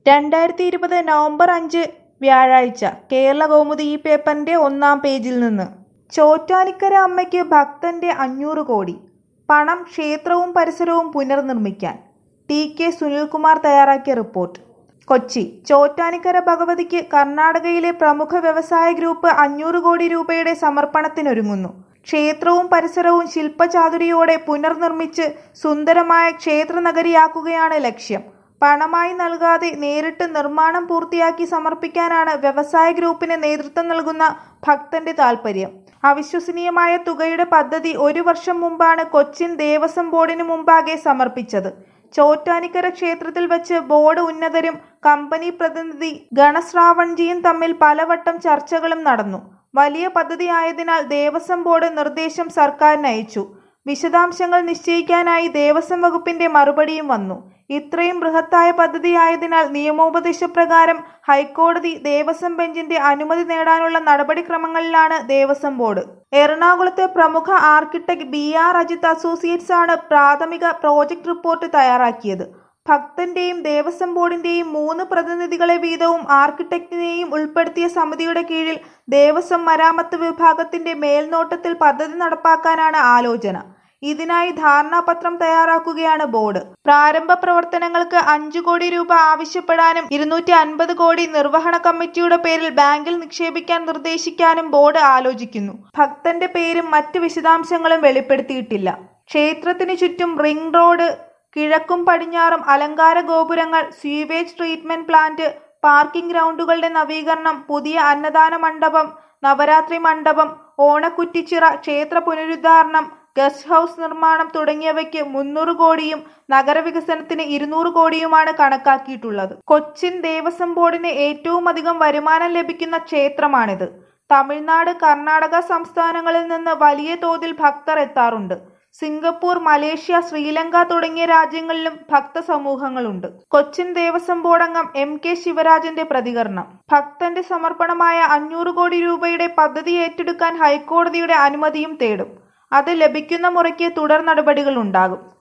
രണ്ടായിരത്തി ഇരുപത് നവംബർ അഞ്ച് വ്യാഴാഴ്ച കേരള കൗമുദി ഈ പേപ്പറിന്റെ ഒന്നാം പേജിൽ നിന്ന് ചോറ്റാനിക്കര അമ്മയ്ക്ക് ഭക്തന്റെ അഞ്ഞൂറ് കോടി പണം ക്ഷേത്രവും പരിസരവും പുനർനിർമ്മിക്കാൻ ടി കെ സുനിൽകുമാർ തയ്യാറാക്കിയ റിപ്പോർട്ട് കൊച്ചി ചോറ്റാനിക്കര ഭഗവതിക്ക് കർണാടകയിലെ പ്രമുഖ വ്യവസായ ഗ്രൂപ്പ് അഞ്ഞൂറ് കോടി രൂപയുടെ സമർപ്പണത്തിനൊരുങ്ങുന്നു ക്ഷേത്രവും പരിസരവും ശില്പചാതുരിയോടെ പുനർനിർമ്മിച്ച് സുന്ദരമായ ക്ഷേത്രനഗരിയാക്കുകയാണ് ലക്ഷ്യം പണമായി നൽകാതെ നേരിട്ട് നിർമ്മാണം പൂർത്തിയാക്കി സമർപ്പിക്കാനാണ് വ്യവസായ ഗ്രൂപ്പിന് നേതൃത്വം നൽകുന്ന ഭക്തന്റെ താൽപര്യം അവിശ്വസനീയമായ തുകയുടെ പദ്ധതി ഒരു വർഷം മുമ്പാണ് കൊച്ചിൻ ദേവസ്വം ബോർഡിന് മുമ്പാകെ സമർപ്പിച്ചത് ചോറ്റാനിക്കര ക്ഷേത്രത്തിൽ വെച്ച് ബോർഡ് ഉന്നതരും കമ്പനി പ്രതിനിധി ഗണശ്രാവൺജിയും തമ്മിൽ പലവട്ടം ചർച്ചകളും നടന്നു വലിയ പദ്ധതിയായതിനാൽ ദേവസ്വം ബോർഡ് നിർദ്ദേശം സർക്കാരിന് അയച്ചു വിശദാംശങ്ങൾ നിശ്ചയിക്കാനായി ദേവസ്വം വകുപ്പിന്റെ മറുപടിയും വന്നു ഇത്രയും ബൃഹത്തായ പദ്ധതിയായതിനാൽ നിയമോപദേശപ്രകാരം ഹൈക്കോടതി ദേവസ്വം ബെഞ്ചിന്റെ അനുമതി നേടാനുള്ള നടപടിക്രമങ്ങളിലാണ് ദേവസ്വം ബോർഡ് എറണാകുളത്തെ പ്രമുഖ architect B R Ajith associates ആണ് പ്രാഥമിക പ്രോജക്ട് റിപ്പോർട്ട് തയ്യാറാക്കിയത് ഭക്തന്റെയും ദേവസ്വം ബോർഡിന്റെയും മൂന്ന് പ്രതിനിധികളെ വീതവും ആർക്കിടെക്റ്റിനെയും ഉൾപ്പെടുത്തിയ സമിതിയുടെ കീഴിൽ ദേവസ്വം മരാമത്ത് വിഭാഗത്തിന്റെ മേൽനോട്ടത്തിൽ പദ്ധതി നടപ്പാക്കാനാണ് ആലോചന ഇതിനായി ധാരണാപത്രം തയ്യാറാക്കുകയാണ് ബോർഡ് പ്രാരംഭ പ്രവർത്തനങ്ങൾക്ക് അഞ്ചു കോടി രൂപ ആവശ്യപ്പെടാനും ഇരുന്നൂറ്റി അൻപത് കോടി നിർവഹണ കമ്മിറ്റിയുടെ പേരിൽ ബാങ്കിൽ നിക്ഷേപിക്കാൻ നിർദ്ദേശിക്കാനും ബോർഡ് ആലോചിക്കുന്നു ഭക്തന്റെ പേരും മറ്റ് വിശദാംശങ്ങളും വെളിപ്പെടുത്തിയിട്ടില്ല ക്ഷേത്രത്തിനു ചുറ്റും റിംഗ് റോഡ് കിഴക്കും പടിഞ്ഞാറും അലങ്കാര ഗോപുരങ്ങൾ സ്വീവേജ് ട്രീറ്റ്മെന്റ് പ്ലാന്റ് പാർക്കിംഗ് ഗ്രൗണ്ടുകളുടെ നവീകരണം പുതിയ അന്നദാന മണ്ഡപം നവരാത്രി മണ്ഡപം ഓണക്കുറ്റിച്ചിറ ക്ഷേത്ര പുനരുദ്ധാരണം ഗസ്റ്റ് ഹൗസ് നിർമ്മാണം തുടങ്ങിയവയ്ക്ക് മുന്നൂറ് കോടിയും നഗരവികസനത്തിന് ഇരുന്നൂറ് കോടിയുമാണ് കണക്കാക്കിയിട്ടുള്ളത് കൊച്ചിൻ ദേവസ്വം ബോർഡിന് ഏറ്റവും അധികം വരുമാനം ലഭിക്കുന്ന ക്ഷേത്രമാണിത് തമിഴ്നാട് കർണാടക സംസ്ഥാനങ്ങളിൽ നിന്ന് വലിയ തോതിൽ ഭക്തർ എത്താറുണ്ട് സിംഗപ്പൂർ മലേഷ്യ ശ്രീലങ്ക തുടങ്ങിയ രാജ്യങ്ങളിലും ഭക്ത സമൂഹങ്ങളുണ്ട് കൊച്ചിൻ ദേവസ്വം ബോർഡ് അംഗം എം കെ ശിവരാജന്റെ പ്രതികരണം ഭക്തന്റെ സമർപ്പണമായ അഞ്ഞൂറ് കോടി രൂപയുടെ പദ്ധതി ഏറ്റെടുക്കാൻ ഹൈക്കോടതിയുടെ അനുമതിയും തേടും അത് ലഭിക്കുന്ന മുറയ്ക്ക് തുടർ നടപടികൾ ഉണ്ടാകും